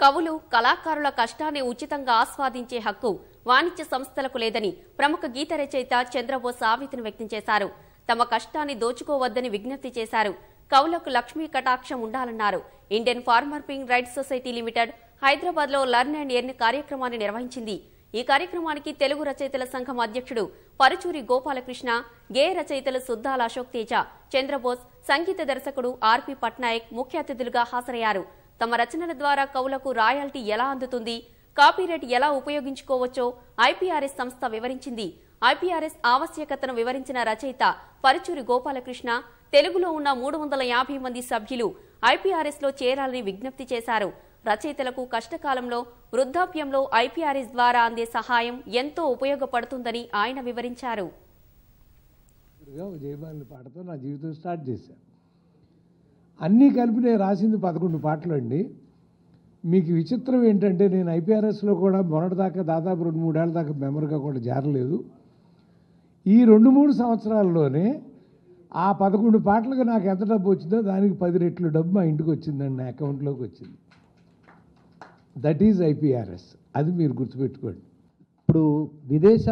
కవులు కళాకారుల కష్టాన్ని ఉచితంగా ఆస్వాదించే హక్కు వాణిజ్య సంస్థలకు లేదని ప్రముఖ గీత రచయిత చంద్రబోస్ ఆవేదన వ్యక్తం చేశారు తమ కష్టాన్ని దోచుకోవద్దని విజ్ఞప్తి చేశారు కవులకు లక్ష్మీ కటాక్షం ఉండాలన్నారు ఇండియన్ ఫార్మర్ పింగ్ రైట్స్ సొసైటీ లిమిటెడ్ హైదరాబాద్ లో లర్న్ అండ్ ఎర్న్ కార్యక్రమాన్ని నిర్వహించింది ఈ కార్యక్రమానికి తెలుగు రచయితల సంఘం అధ్యక్షుడు పరుచూరి గోపాలకృష్ణ గేయ రచయితలు సుద్దాల అశోక్ తేజ చంద్రబోస్ సంగీత దర్శకుడు ఆర్పి పట్నాయక్ ముఖ్య అతిథులుగా హాజరయ్యారు తమ రచనల ద్వారా కవులకు రాయల్టీ ఎలా అందుతుంది కాపీరైట్ ఎలా ఉపయోగించుకోవచ్చో ఐపీఆర్ఎస్ సంస్థ వివరించింది ఐపీఆర్ఎస్ ఆవశ్యకతను వివరించిన రచయిత పరుచూరి గోపాలకృష్ణ తెలుగులో ఉన్న మూడు వందల యాభై మంది సభ్యులు ఐపీఆర్ఎస్ లో చేరాలని విజ్ఞప్తి చేశారు రచయితలకు కష్టకాలంలో వృద్ధాప్యంలో ఐపీఆర్ఎస్ ద్వారా అందే సహాయం ఎంతో ఉపయోగపడుతుందని ఆయన వివరించారు ఇదిగో జయమాలిని పాటతో నా జీవితం స్టార్ట్ చేశాను అన్నీ కలిపి నేను రాసింది పదకొండు పాటలు అండి మీకు విచిత్రం ఏంటంటే నేను ఐపీఆర్ఎస్లో కూడా మొన్నటిదాకా దాదాపు రెండు మూడేళ్ల దాకా మెంబర్గా కూడా చేరలేదు ఈ రెండు మూడు సంవత్సరాల్లోనే ఆ పదకొండు పాటలకు నాకు ఎంత డబ్బు వచ్చిందో దానికి పది రెట్లు డబ్బు మా ఇంటికి వచ్చిందండి నా అకౌంట్లోకి వచ్చింది దట్ ఈజ్ ఐపీఆర్ఎస్ అది మీరు గుర్తుపెట్టుకోండి ఇప్పుడు విదేశ